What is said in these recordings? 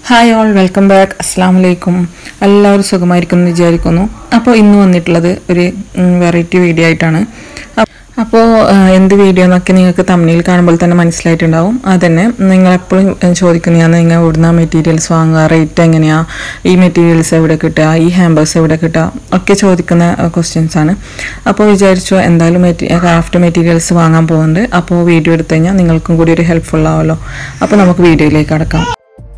Hi all welcome back അസ്സാം വലൈക്കും എല്ലാവരും സുഖമായിരിക്കും എന്ന് വിചാരിക്കുന്നു അപ്പോൾ ഇന്ന് വന്നിട്ടുള്ളത് ഒരു വെറൈറ്റി വീഡിയോ ആയിട്ടാണ് അപ്പോൾ എന്ത് വീഡിയോ എന്നൊക്കെ നിങ്ങൾക്ക് തമ്മിൽ കാണുമ്പോൾ തന്നെ മനസ്സിലായിട്ടുണ്ടാവും അതന്നെ നിങ്ങൾ എപ്പോഴും ചോദിക്കുന്നതാണ് നിങ്ങൾ ഇവിടുന്ന് മെറ്റീരിയൽസ് വാങ്ങുക റേറ്റ് എങ്ങനെയാണ് ഈ മെറ്റീരിയൽസ് എവിടെ കിട്ടുക ഈ ഹാമ്പേഴ്സ് എവിടെ കിട്ടുക ഒക്കെ ചോദിക്കുന്ന ക്വസ്റ്റ്യൻസ് ആണ് അപ്പോൾ വിചാരിച്ചു എന്തായാലും മെറ്റീ ക്രാഫ്റ്റ് മെറ്റീരിയൽസ് വാങ്ങാൻ പോകുന്നുണ്ട് അപ്പോൾ വീഡിയോ എടുത്തു കഴിഞ്ഞാൽ നിങ്ങൾക്കും കൂടി ഒരു ഹെൽപ്ഫുൾ ആവുമല്ലോ അപ്പോൾ നമുക്ക് വീഡിയോയിലേക്ക് കടക്കാം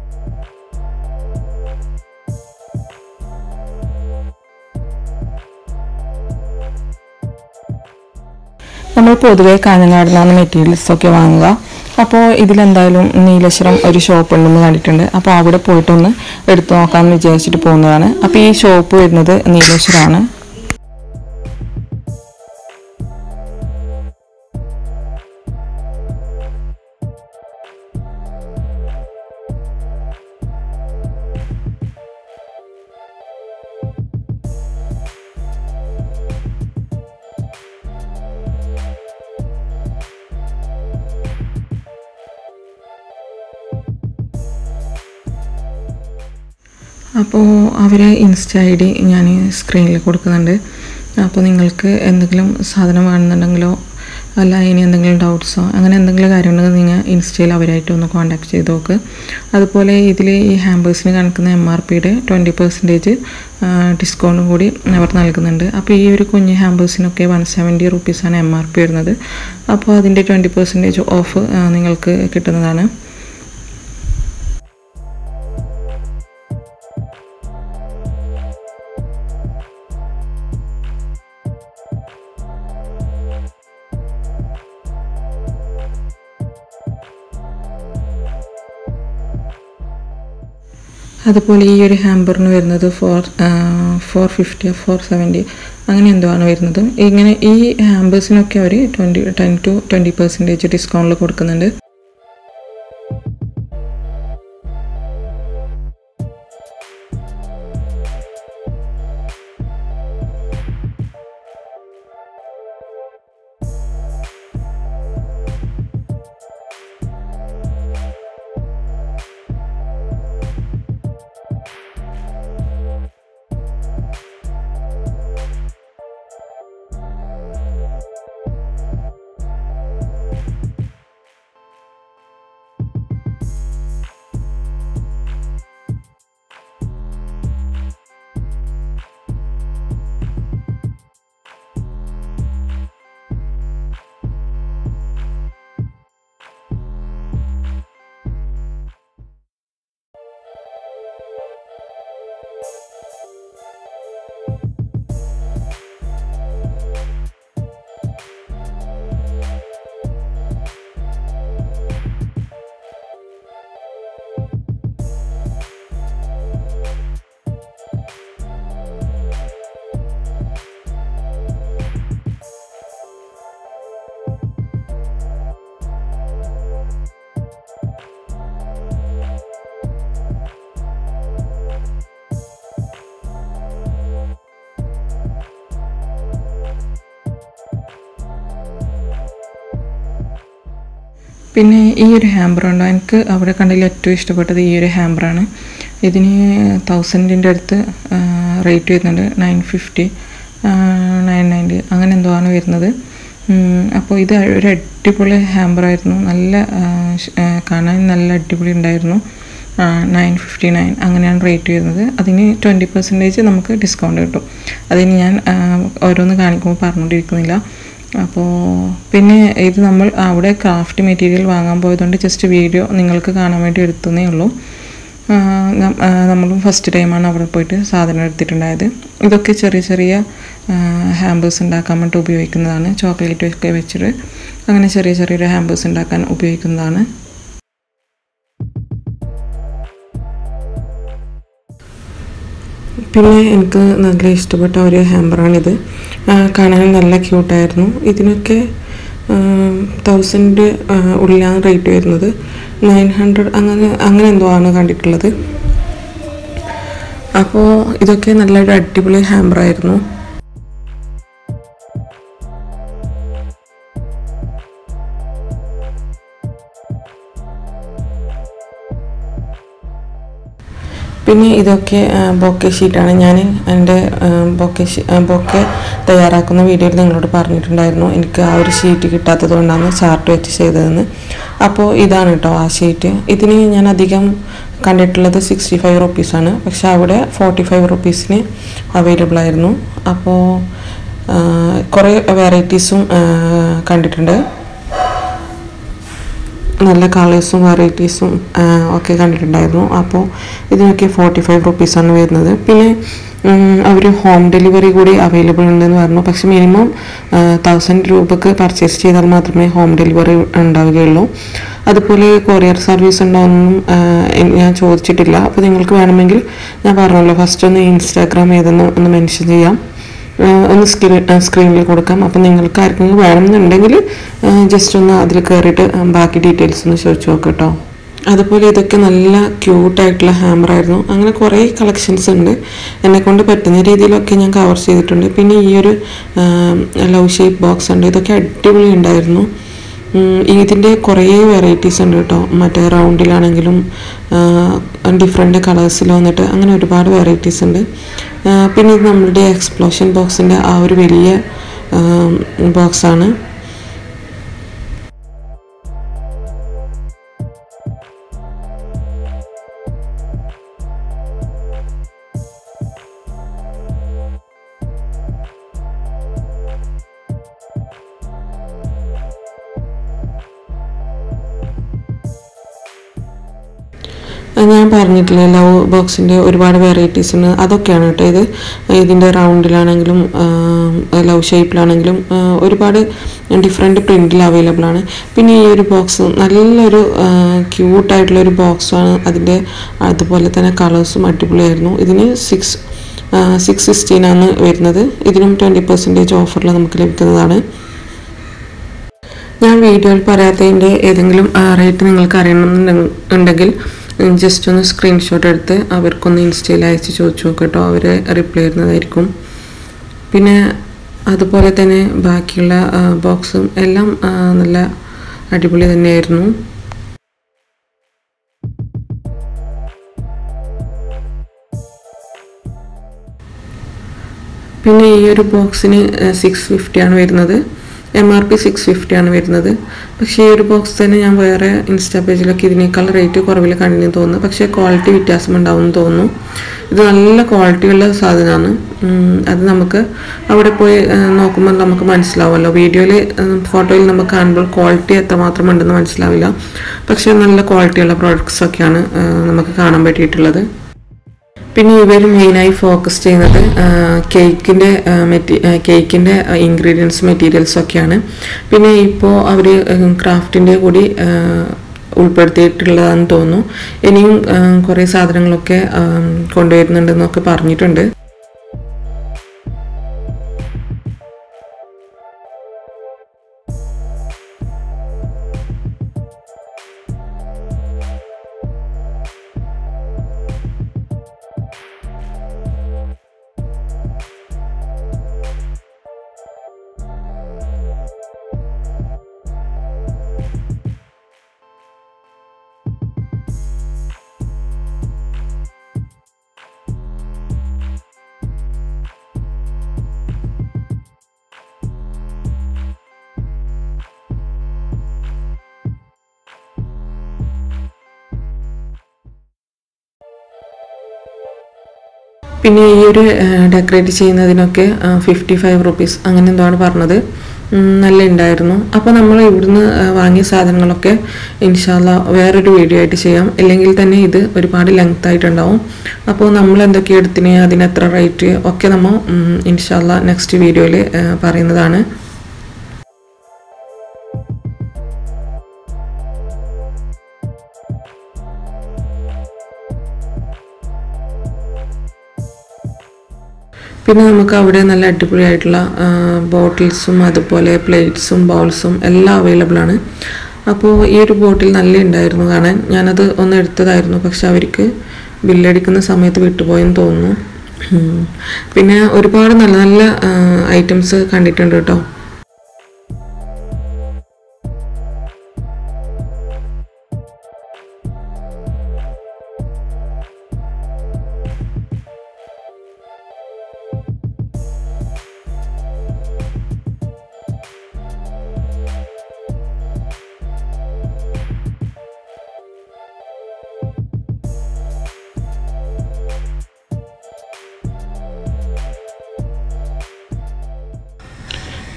നമ്മൾ പൊതുവെ കാഞ്ഞങ്ങാട് നിന്നാണ് മെറ്റീരിയൽസ് ഒക്കെ വാങ്ങുക അപ്പോൾ ഇതിലെന്തായാലും നീലേശ്വരം ഒരു ഷോപ്പ് ഉണ്ടെന്ന് കണ്ടിട്ടുണ്ട് അപ്പോൾ അവിടെ പോയിട്ടൊന്ന് എടുത്തു നോക്കാമെന്ന് വിചാരിച്ചിട്ട് പോകുന്നതാണ് അപ്പോൾ ഈ ഷോപ്പ് വരുന്നത് നീലേശ്വരമാണ് അപ്പോൾ അവരെ ഇൻസ്റ്റ ഐ ഡി ഞാൻ സ്ക്രീനിൽ കൊടുക്കുന്നുണ്ട് അപ്പോൾ നിങ്ങൾക്ക് എന്തെങ്കിലും സാധനം വേണമെന്നുണ്ടെങ്കിലോ അല്ല ഇനി എന്തെങ്കിലും ഡൗട്ട്സോ അങ്ങനെ എന്തെങ്കിലും കാര്യമുണ്ടെങ്കിൽ നിങ്ങൾ ഇൻസ്റ്റയിൽ അവരായിട്ട് ഒന്ന് കോൺടാക്ട് ചെയ്ത് നോക്ക് അതുപോലെ ഇതിൽ ഈ ഹാമ്പേഴ്സിന് കാണിക്കുന്ന എം ആർ പിയുടെ ട്വൻറ്റി പെർസെൻറ്റേജ് ഡിസ്കൗണ്ടും കൂടി അവർ നൽകുന്നുണ്ട് അപ്പോൾ ഈ ഒരു കുഞ്ഞ് ഹാമ്പേഴ്സിനൊക്കെ വൺ സെവൻറ്റി റുപ്പീസാണ് എം ആർ പി വരുന്നത് അപ്പോൾ അതിൻ്റെ ട്വൻറ്റി പെർസെൻറ്റേജ് ഓഫ് നിങ്ങൾക്ക് കിട്ടുന്നതാണ് അതുപോലെ ഈ ഒരു ഹാമ്പറിന് വരുന്നത് four four fifty four seventy അങ്ങനെ എന്തോ ആണ് വരുന്നത് ഇങ്ങനെ ഈ ഹാമ്പേഴ്സിനൊക്കെ അവർ twenty ten to twenty percentage ഡിസ്കൗണ്ടിൽ കൊടുക്കുന്നുണ്ട് പിന്നെ ഈ ഒരു ഹാമ്പറുണ്ടോ എനിക്ക് അവിടെ കണ്ടതിൽ ഏറ്റവും ഇഷ്ടപ്പെട്ടത് ഈ ഒരു ഹാമ്പറാണ് ഇതിന് തൗസൻഡിൻ്റെ അടുത്ത് റേറ്റ് വരുന്നുണ്ട് നയൻ ഫിഫ്റ്റി നയൻ നയൻറ്റി അങ്ങനെ എന്തോ ആണ് വരുന്നത് അപ്പോൾ ഇത് ഒരു അടിപൊളി ഹാമ്പറായിരുന്നു നല്ല കാണാൻ നല്ല അടിപൊളി ഉണ്ടായിരുന്നു നയൻ ഫിഫ്റ്റി നയൻ അങ്ങനെയാണ് റേറ്റ് വരുന്നത് അതിന് ട്വൻറ്റി പെർസെൻറ്റേജ് നമുക്ക് ഡിസ്കൗണ്ട് കിട്ടും അതിന് ഞാൻ ഓരോന്ന് കാണിക്കുമ്പോൾ പറഞ്ഞുകൊണ്ടിരിക്കുന്നില്ല അപ്പോൾ പിന്നെ ഇത് നമ്മൾ അവിടെ ക്രാഫ്റ്റ് മെറ്റീരിയൽ വാങ്ങാൻ പോയതുകൊണ്ട് ജസ്റ്റ് വീഡിയോ നിങ്ങൾക്ക് കാണാൻ വേണ്ടി എടുത്തതേ ഉള്ളൂ നമ്മളും ഫസ്റ്റ് ടൈമാണ് അവിടെ പോയിട്ട് സാധനം എടുത്തിട്ടുണ്ടായത് ഇതൊക്കെ ചെറിയ ചെറിയ ഹാമ്പേഴ്സ് ഉണ്ടാക്കാൻ വേണ്ടി ഉപയോഗിക്കുന്നതാണ് ചോക്ലേറ്റ് ഒക്കെ വെച്ചിട്ട് അങ്ങനെ ചെറിയ ചെറിയൊരു ഹാമ്പേഴ്സ് ഉണ്ടാക്കാൻ ഉപയോഗിക്കുന്നതാണ് പിന്നെ എനിക്ക് നല്ല ഇഷ്ടപ്പെട്ട ഒരു ഹാമ്പറാണിത് കാണാൻ നല്ല ക്യൂട്ടായിരുന്നു ഇതിനൊക്കെ തൗസൻഡ് ഉള്ളിലാണ് റേറ്റ് വരുന്നത് നയൻ ഹൺഡ്രഡ് അങ്ങനെ അങ്ങനെ എന്തോ ആണ് കണ്ടിട്ടുള്ളത് അപ്പോൾ ഇതൊക്കെ നല്ലൊരു അടിപൊളി ഹാമ്പറായിരുന്നു പിന്നെ ഇതൊക്കെ ബൊക്കെ ഷീറ്റാണ് ഞാൻ എൻ്റെ ബൊക്കെ ബൊക്കെ തയ്യാറാക്കുന്ന വീഡിയോയിൽ നിങ്ങളോട് പറഞ്ഞിട്ടുണ്ടായിരുന്നു എനിക്ക് ആ ഒരു ഷീറ്റ് കിട്ടാത്തത് കൊണ്ടാണ് ചാർട്ട് വെച്ച് ചെയ്തതെന്ന് അപ്പോൾ ഇതാണ് കേട്ടോ ആ ഷീറ്റ് ഇതിന് ഞാൻ അധികം കണ്ടിട്ടുള്ളത് സിക്സ്റ്റി ഫൈവ് റുപ്പീസാണ് പക്ഷെ അവിടെ ഫോർട്ടി ഫൈവ് റുപ്പീസിന് അവൈലബിൾ ആയിരുന്നു അപ്പോൾ കുറേ വെറൈറ്റീസും കണ്ടിട്ടുണ്ട് നല്ല കളേഴ്സും വെറൈറ്റീസും ഒക്കെ കണ്ടിട്ടുണ്ടായിരുന്നു അപ്പോൾ ഇതിനൊക്കെ ഫോർട്ടി ഫൈവ് റുപ്പീസാണ് വരുന്നത് പിന്നെ അവർ ഹോം ഡെലിവറി കൂടി അവൈലബിൾ ഉണ്ടെന്ന് പറഞ്ഞു പക്ഷെ മിനിമം തൗസൻഡ് രൂപക്ക് പർച്ചേസ് ചെയ്താൽ മാത്രമേ ഹോം ഡെലിവറി ഉണ്ടാവുകയുള്ളൂ അതുപോലെ കൊറിയർ സർവീസ് ഉണ്ടോയെന്നും ഞാൻ ചോദിച്ചിട്ടില്ല അപ്പോൾ നിങ്ങൾക്ക് വേണമെങ്കിൽ ഞാൻ പറഞ്ഞല്ലോ ഫസ്റ്റ് ഒന്ന് ഇൻസ്റ്റാഗ്രാം ഏതെന്ന് ഒന്ന് മെൻഷൻ ചെയ്യാം ഒന്ന് സ്ക്രീൻ സ്ക്രീനിൽ കൊടുക്കാം അപ്പം നിങ്ങൾക്ക് ആർക്കെങ്കിലും വേണമെന്നുണ്ടെങ്കിൽ ജസ്റ്റ് ഒന്ന് അതിൽ കയറിയിട്ട് ബാക്കി ഡീറ്റെയിൽസ് ഒന്ന് ചോദിച്ചു നോക്കാം കേട്ടോ അതുപോലെ ഇതൊക്കെ നല്ല ക്യൂട്ടായിട്ടുള്ള ഹാമർ ആയിരുന്നു അങ്ങനെ കുറേ കളക്ഷൻസ് ഉണ്ട് എന്നെക്കൊണ്ട് പറ്റുന്ന രീതിയിലൊക്കെ ഞാൻ കവർ ചെയ്തിട്ടുണ്ട് പിന്നെ ഈ ഒരു ലവ് ഷേപ്പ് ബോക്സ് ഉണ്ട് ഇതൊക്കെ അടിപൊളി ഉണ്ടായിരുന്നു ഇതിൻ്റെ കുറേ വെറൈറ്റീസ് ഉണ്ട് കേട്ടോ മറ്റേ റൗണ്ടിലാണെങ്കിലും ഡിഫറെൻറ്റ് കളേഴ്സിൽ വന്നിട്ട് അങ്ങനെ ഒരുപാട് വെറൈറ്റീസ് ഉണ്ട് പിന്നെ ഇത് നമ്മളുടെ എക്സ്പ്ലോഷൻ ബോക്സിൻ്റെ ആ ഒരു വലിയ ബോക്സാണ് ഞാൻ പറഞ്ഞിട്ടില്ലേ ലവ് ബോക്സിൻ്റെ ഒരുപാട് വെറൈറ്റീസ് ഉണ്ട് അതൊക്കെയാണ് കേട്ടോ ഇത് ഇതിൻ്റെ റൗണ്ടിലാണെങ്കിലും ലവ് ഷേപ്പിലാണെങ്കിലും ഒരുപാട് ഡിഫറെൻറ്റ് പ്രിൻറ്റിൽ അവൈലബിൾ ആണ് പിന്നെ ഈ ഒരു ബോക്സ് നല്ലൊരു ക്യൂട്ടായിട്ടുള്ള ഒരു ബോക്സാണ് അതിൻ്റെ അതുപോലെ തന്നെ കളേഴ്സും അടിപൊളിയായിരുന്നു ഇതിന് സിക്സ് സിക്സ് സിക്സ്റ്റീനാണ് വരുന്നത് ഇതിനും ട്വൻറ്റി പെർസെൻറ്റേജ് ഓഫറിൽ നമുക്ക് ലഭിക്കുന്നതാണ് ഞാൻ വീഡിയോയിൽ പറയാത്തതിൻ്റെ ഏതെങ്കിലും റേറ്റ് നിങ്ങൾക്ക് അറിയണമെന്നുണ്ടെങ്കിൽ ജസ്റ്റ് ഒന്ന് സ്ക്രീൻഷോട്ട് എടുത്ത് അവർക്കൊന്ന് ഇൻസ്റ്റയിൽ അയച്ച് ചോദിച്ചു നോക്കട്ടോ അവർ റിപ്ലൈ ചെയ്യുന്നതായിരിക്കും പിന്നെ അതുപോലെ തന്നെ ബാക്കിയുള്ള ബോക്സും എല്ലാം നല്ല അടിപൊളി തന്നെയായിരുന്നു പിന്നെ ഈ ഒരു ബോക്സിന് സിക്സ് ഫിഫ്റ്റിയാണ് വരുന്നത് M R P six fifty ആണ് വരുന്നത് പക്ഷേ ഈ ഒരു ബോക്സ് തന്നെ ഞാൻ വേറെ ഇൻസ്റ്റാ പേജിലൊക്കെ ഇതിനേക്കാൾ റേറ്റ് കുറവിൽ കണ്ടിന് തോന്നുന്നു പക്ഷേ ക്വാളിറ്റി വ്യത്യാസം ഉണ്ടാവും തോന്നുന്നു ഇത് നല്ല ക്വാളിറ്റിയുള്ള സാധനമാണ് അത് നമുക്ക് അവിടെ പോയി നോക്കുമ്പോൾ നമുക്ക് മനസ്സിലാവുമല്ലോ വീഡിയോയിൽ ഫോട്ടോയിൽ നമുക്ക് കാണുമ്പോൾ ക്വാളിറ്റി എത്രമാത്രം ഉണ്ടെന്ന് മനസ്സിലാവില്ല പക്ഷേ നല്ല ക്വാളിറ്റിയുള്ള പ്രോഡക്റ്റ്സ് ഒക്കെയാണ് നമുക്ക് കാണാൻ പറ്റിയിട്ടുള്ളത് പിന്നെ ഇവർ മെയിനായി ഫോക്കസ് ചെയ്യുന്നത് കേക്കിൻ്റെ മെറ്റീ കേക്കിൻ്റെ ഇൻഗ്രീഡിയൻസ് മെറ്റീരിയൽസ് ഒക്കെയാണ് പിന്നെ ഇപ്പോൾ അവർ ക്രാഫ്റ്റിൻ്റെ കൂടി ഉൾപ്പെടുത്തിയിട്ടുള്ളതാണെന്ന് തോന്നുന്നു ഇനിയും കുറേ സാധനങ്ങളൊക്കെ കൊണ്ടുവരുന്നുണ്ടെന്നൊക്കെ പറഞ്ഞിട്ടുണ്ട് പിന്നെ ഈ ഒരു ഡെക്കറേറ്റ് ചെയ്യുന്നതിനൊക്കെ ഫിഫ്റ്റി ഫൈവ് റുപ്പീസ് അങ്ങനെ എന്തോ ആണ് പറഞ്ഞത് ഉം, നല്ല ഉണ്ടായിരുന്നു അപ്പോൾ നമ്മൾ ഇവിടുന്ന് ആ, വാങ്ങിയ സാധനങ്ങളൊക്കെ ഇൻഷാല്ല വേറൊരു വീഡിയോ ആയിട്ട് ചെയ്യാം ഇല്ലെങ്കിൽ തന്നെ ഇത് ഒരുപാട് ലെങ്ത് ആയിട്ടുണ്ടാവും അപ്പോൾ നമ്മൾ എന്തൊക്കെ എടുത്തിന് അതിന് എത്ര റേറ്റ് ഒക്കെ നമ്മൾ ഇൻഷാല്ല നെക്സ്റ്റ് വീഡിയോയിൽ പറയുന്നതാണ് പിന്നെ നമുക്ക് അവിടെ നല്ല അടിപൊളിയായിട്ടുള്ള ബോട്ടിൽസും അതുപോലെ പ്ലേറ്റ്സും ബൗൾസും എല്ലാം അവൈലബിൾ ആണ് അപ്പോൾ ഈ ഒരു ബോട്ടിൽ നല്ല ഉണ്ടായിരുന്നു കാണാൻ ഞാനത് ഒന്ന് എടുത്തതായിരുന്നു പക്ഷെ അവർക്ക് ബില്ലടിക്കുന്ന സമയത്ത് വിട്ടുപോയെന്ന് തോന്നുന്നു ഉം. പിന്നെ ഒരുപാട് നല്ല നല്ല ഐറ്റംസ് കണ്ടിട്ടുണ്ട് കേട്ടോ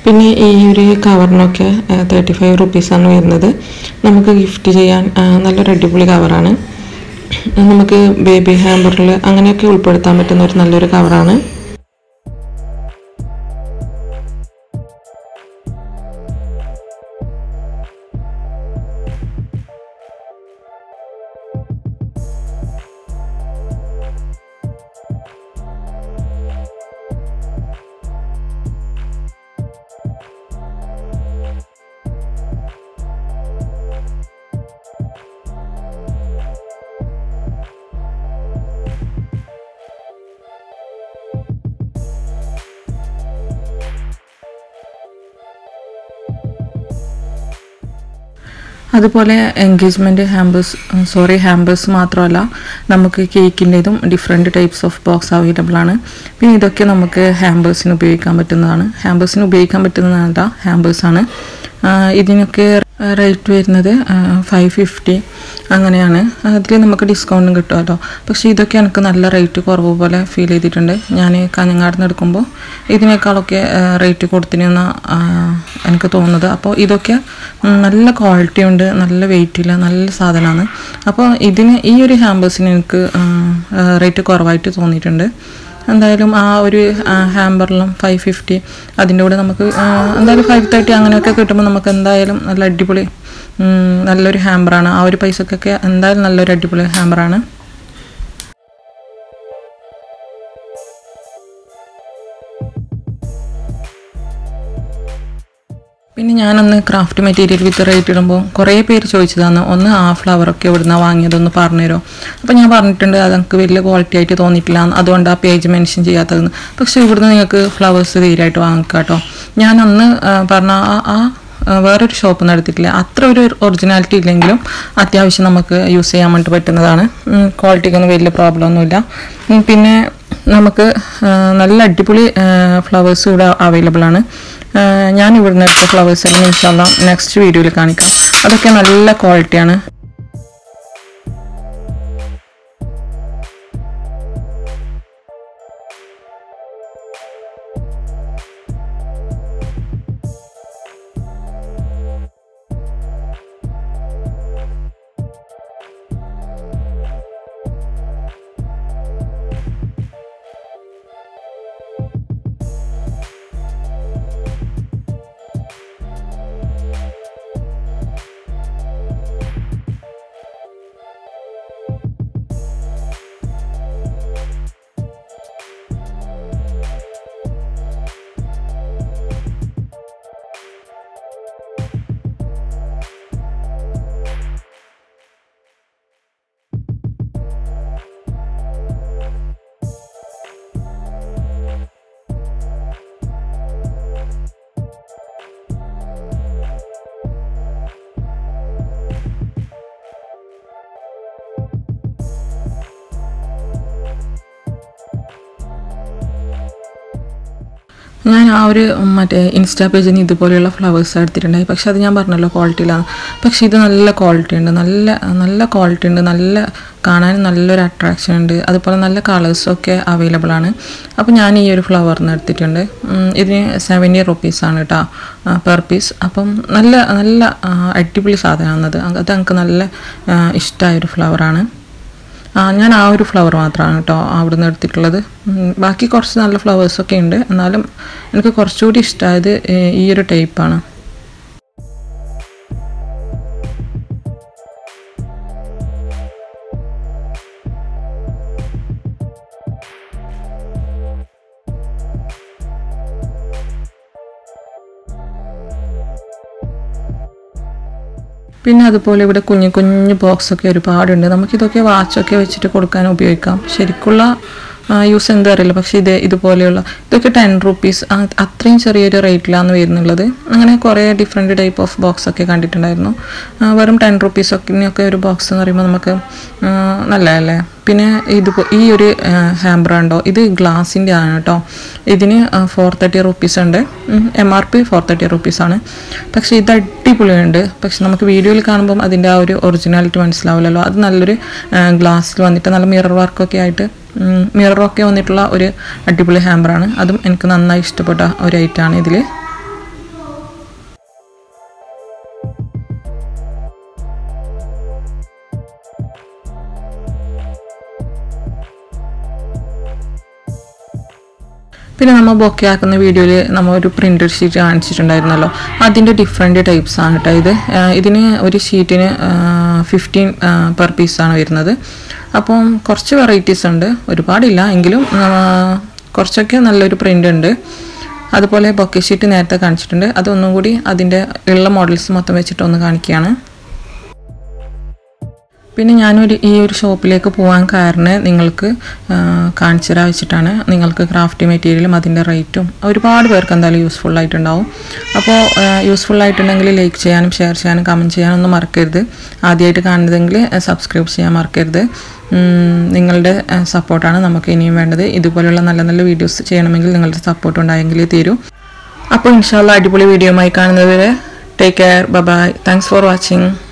പിന്നെ ഈ ഒരു കവറിനൊക്കെ തേർട്ടി ഫൈവ് റുപ്പീസാണ് വരുന്നത് നമുക്ക് ഗിഫ്റ്റ് ചെയ്യാൻ ആ, നല്ലൊരു അടിപൊളി കവറാണ് നമുക്ക് ബേബി ഹാമ്പറിൽ അങ്ങനെയൊക്കെ ഉൾപ്പെടുത്താൻ പറ്റുന്ന ഒരു നല്ലൊരു കവറാണ് അതുപോലെ എൻഗേജ്മെൻറ്റ് ഹാമ്പേഴ്സ് സോറി ഹാമ്പേഴ്സ് മാത്രമല്ല നമുക്ക് കേക്കിൻ്റെതും different types of box available ആണ് പിന്നെ ഇതൊക്കെ നമുക്ക് ഹാമ്പേഴ്സിന് ഉപയോഗിക്കാൻ പറ്റുന്നതാണ് ഹാമ്പേഴ്സിന് ഉപയോഗിക്കാൻ പറ്റുന്നതല്ല ഹാമ്പേഴ്സാണ് ഇതിനൊക്കെ റേറ്റ് വരുന്നത് ഫൈവ് ഫിഫ്റ്റി അങ്ങനെയാണ് അതിൽ നമുക്ക് ഡിസ്കൗണ്ടും കിട്ടുമല്ലോ പക്ഷേ ഇതൊക്കെ എനിക്ക് നല്ല റേറ്റ് കുറവ് പോലെ ഫീൽ ചെയ്തിട്ടുണ്ട് ഞാൻ കാഞ്ഞങ്ങാട് നിന്ന് എടുക്കുമ്പോൾ ഇതിനേക്കാളൊക്കെ റേറ്റ് കൊടുത്തിനെന്ന എനിക്ക് തോന്നുന്നത് അപ്പോൾ ഇതൊക്കെ ഉം, നല്ല ക്വാളിറ്റി ഉണ്ട് നല്ല വെയിറ്റ് ഇല്ല നല്ല സാധനമാണ് അപ്പോൾ ഇതിന് ഈ ഒരു ഹാമ്പേഴ്സിന് എനിക്ക് റേറ്റ് കുറവായിട്ട് തോന്നിയിട്ടുണ്ട് എന്തായാലും ആ ഒരു ഹാമ്പറിലും ഫൈവ് ഫിഫ്റ്റി അതിൻ്റെ കൂടെ നമുക്ക് ആ, എന്തായാലും ഫൈവ് തേർട്ടി അങ്ങനെയൊക്കെ കിട്ടുമ്പോൾ നമുക്ക് എന്തായാലും നല്ല അടിപൊളി ഉം, നല്ലൊരു ഹാമ്പറാണ് ആ ഒരു പൈസക്കൊക്കെ എന്തായാലും നല്ലൊരു അടിപൊളി ഹാമ്പറാണ് പിന്നെ ഞാനൊന്ന് ക്രാഫ്റ്റ് മെറ്റീരിയൽ വിത്ത് റേറ്റ് ഇടുമ്പോൾ കുറേ പേര് ചോദിച്ചതാണ് ഒന്ന് ആ ഫ്ലവറൊക്കെ എവിടുന്ന വാങ്ങിയതൊന്ന് പറഞ്ഞുതരോ അപ്പോൾ ഞാൻ പറഞ്ഞിട്ടുണ്ട് അത് എനിക്ക് വലിയ ക്വാളിറ്റി ആയിട്ട് തോന്നിയിട്ടില്ല അതുകൊണ്ട് ആ പേജ് മെൻഷൻ ചെയ്യാത്തതെന്ന് പക്ഷേ ഇവിടുന്ന് നിങ്ങൾക്ക് ഫ്ലവേഴ്സ് തീരായിട്ട് വാങ്ങിക്കാം കേട്ടോ ഞാൻ അന്ന് ആ, പറഞ്ഞ ആ ആ ആ, വേറൊരു ഷോപ്പ് നിന്ന് എടുത്തിട്ടില്ല അത്ര ഒരു ഒറിജിനാലിറ്റി ഇല്ലെങ്കിലും അത്യാവശ്യം നമുക്ക് യൂസ് ചെയ്യാൻ വേണ്ടി പറ്റുന്നതാണ് ക്വാളിറ്റിക്കൊന്നും വലിയ പ്രോബ്ലം ഒന്നുമില്ല ഉം, പിന്നെ നമുക്ക് ആ, നല്ല അടിപൊളി ഫ്ലവേഴ്സ് ഇവിടെ അവൈലബിൾ ആണ് ആ, ഞാൻ ഇവിടുന്ന് എടുത്ത ഫ്ലവേഴ്സ് എല്ലാം ഇൻഷാല്ല നെക്സ്റ്റ് വീഡിയോയിൽ കാണിക്കാം അതൊക്കെ നല്ല ക്വാളിറ്റിയാണ് ഞാൻ ആ ഒരു മറ്റേ ഇൻസ്റ്റാ പേജിൽ നിന്ന് ഇതുപോലെയുള്ള ഫ്ലവേഴ്സ് എടുത്തിട്ടുണ്ടായി പക്ഷെ അത് ഞാൻ പറഞ്ഞല്ലോ ക്വാളിറ്റിയിലാണ് പക്ഷെ ഇത് നല്ല ക്വാളിറ്റി ഉണ്ട് നല്ല നല്ല ക്വാളിറ്റി ഉണ്ട് നല്ല കാണാൻ നല്ലൊരു അട്രാക്ഷൻ ഉണ്ട് അതുപോലെ നല്ല കളേഴ്സൊക്കെ അവൈലബിൾ ആണ് അപ്പോൾ ഞാൻ ഈ ഒരു ഫ്ലവറിന് എടുത്തിട്ടുണ്ട് ഉം, ഇതിന് സെവൻറ്റി റുപ്പീസാണ് കേട്ടോ പെർ പീസ് അപ്പം നല്ല നല്ല ആ, അടിപൊളി സാധനമാണ് അത് അത് എനിക്ക് നല്ല ഇഷ്ടമായ ഒരു ഫ്ലവറാണ് ആ ഞാൻ ആ ഒരു ഫ്ലവർ മാത്രമാണ് കേട്ടോ അവിടുന്ന് എടുത്തിട്ടുള്ളത് ഉം, ബാക്കി കുറച്ച് നല്ല ഫ്ലവേഴ്സൊക്കെ ഉണ്ട് എന്നാലും എനിക്ക് കുറച്ചുകൂടി ഇഷ്ടമായത് ഏ- ഈ ഒരു ടൈപ്പാണ് പിന്നെ അതുപോലെ ഇവിടെ കുഞ്ഞു കുഞ്ഞു ബോക്സൊക്കെ ഒരുപാടുണ്ട് നമുക്കിതൊക്കെ വാച്ചൊക്കെ വെച്ചിട്ട് കൊടുക്കാൻ ഉപയോഗിക്കാം ശരിക്കുള്ള യൂസ് എന്താ അറിയില്ല പക്ഷേ ഇത് ഇതുപോലെയുള്ള ഇതൊക്കെ ടെൻ റുപ്പീസ് അത്രയും ചെറിയൊരു റേറ്റിലാണ് വരുന്നുള്ളത് അങ്ങനെ കുറേ ഡിഫറെൻറ്റ് ടൈപ്പ് ഓഫ് ബോക്സ് ഒക്കെ കണ്ടിട്ടുണ്ടായിരുന്നു ആ, വെറും ടെൻ റുപ്പീസൊക്കെ ഒരു ബോക്സ് എന്ന് പറയുമ്പോൾ നമുക്ക് ആ, നല്ലതല്ലേ പിന്നെ ഇത് ഈ ഒരു ഹാമ്പർ ഉണ്ടോ ഇത് ഗ്ലാസിൻ്റെ ആണ് കേട്ടോ ഇതിന് ഫോർ തേർട്ടി റുപ്പീസ് ഉണ്ട് M R P four thirty റുപ്പീസാണ് പക്ഷേ ഇത് അടിപൊളിയുണ്ട് പക്ഷെ നമുക്ക് വീഡിയോയിൽ കാണുമ്പം അതിൻ്റെ ആ ഒരു ഒറിജിനാലിറ്റി മനസ്സിലാവില്ലല്ലോ അത് നല്ലൊരു ഗ്ലാസ്സിൽ വന്നിട്ട് നല്ല മിറർ വർക്കൊക്കെ ആയിട്ട് മിററൊക്കെ വന്നിട്ടുള്ള ഒരു അടിപൊളി ഹാമ്പറാണ് അതും എനിക്ക് നന്നായി ഇഷ്ടപ്പെട്ട ഒരു ഐറ്റമാണ് ഇതിൽ പിന്നെ നമ്മൾ ബൊക്കെ ആക്കുന്ന വീഡിയോയിൽ നമ്മൾ ഒരു പ്രിൻ്റഡ് ഷീറ്റ് കാണിച്ചിട്ടുണ്ടായിരുന്നല്ലോ അതിൻ്റെ ഡിഫറെൻറ്റ് ടൈപ്സ് ആണ് കേട്ടോ ഇത് ആ, ഇതിന് ഒരു ഷീറ്റിന് ഫിഫ്റ്റീൻ പെർ പീസാണ് വരുന്നത് അപ്പം കുറച്ച് വെറൈറ്റീസ് ഉണ്ട് ഒരുപാടില്ല എങ്കിലും ആ, കുറച്ചൊക്കെ നല്ലൊരു പ്രിൻ്റ് ഉണ്ട് അതുപോലെ ബൊക്കെ ഷീറ്റ് നേരത്തെ കാണിച്ചിട്ടുണ്ട് അതൊന്നും കൂടി അതിൻ്റെ ഉള്ള മോഡൽസ് മൊത്തം വെച്ചിട്ട് ഒന്ന് കാണിക്കുകയാണ് പിന്നെ ഞാനൊരു ഈ ഒരു ഷോപ്പിലേക്ക് പോകാൻ കാരണം നിങ്ങൾക്ക് ആ, കാണിച്ചു തരാൻ വെച്ചിട്ടാണ് നിങ്ങൾക്ക് ക്രാഫ്റ്റ് മെറ്റീരിയലും അതിൻ്റെ റേറ്റും ഒരുപാട് പേർക്ക് എന്തായാലും യൂസ്ഫുൾ ആയിട്ടുണ്ടാവും അപ്പോൾ യൂസ്ഫുൾ ആയിട്ടുണ്ടെങ്കിൽ ലൈക്ക് ചെയ്യാനും ഷെയർ ചെയ്യാനും കമൻറ്റ് ചെയ്യാനും ഒന്നും മറക്കരുത് ആദ്യമായിട്ട് കാണുന്നതെങ്കിൽ സബ്സ്ക്രൈബ് ചെയ്യാൻ മറക്കരുത് ഉം, നിങ്ങളുടെ സപ്പോർട്ടാണ് നമുക്ക് ഇനിയും വേണ്ടത് ഇതുപോലുള്ള നല്ല നല്ല വീഡിയോസ് ചെയ്യണമെങ്കിൽ നിങ്ങളുടെ സപ്പോർട്ട് ഉണ്ടായെങ്കിലേ തീരൂ അപ്പോൾ ഇൻഷാല്ല അടിപൊളി വീഡിയോ ആയി കാണുന്നത് വരെ take care bye thanks for watching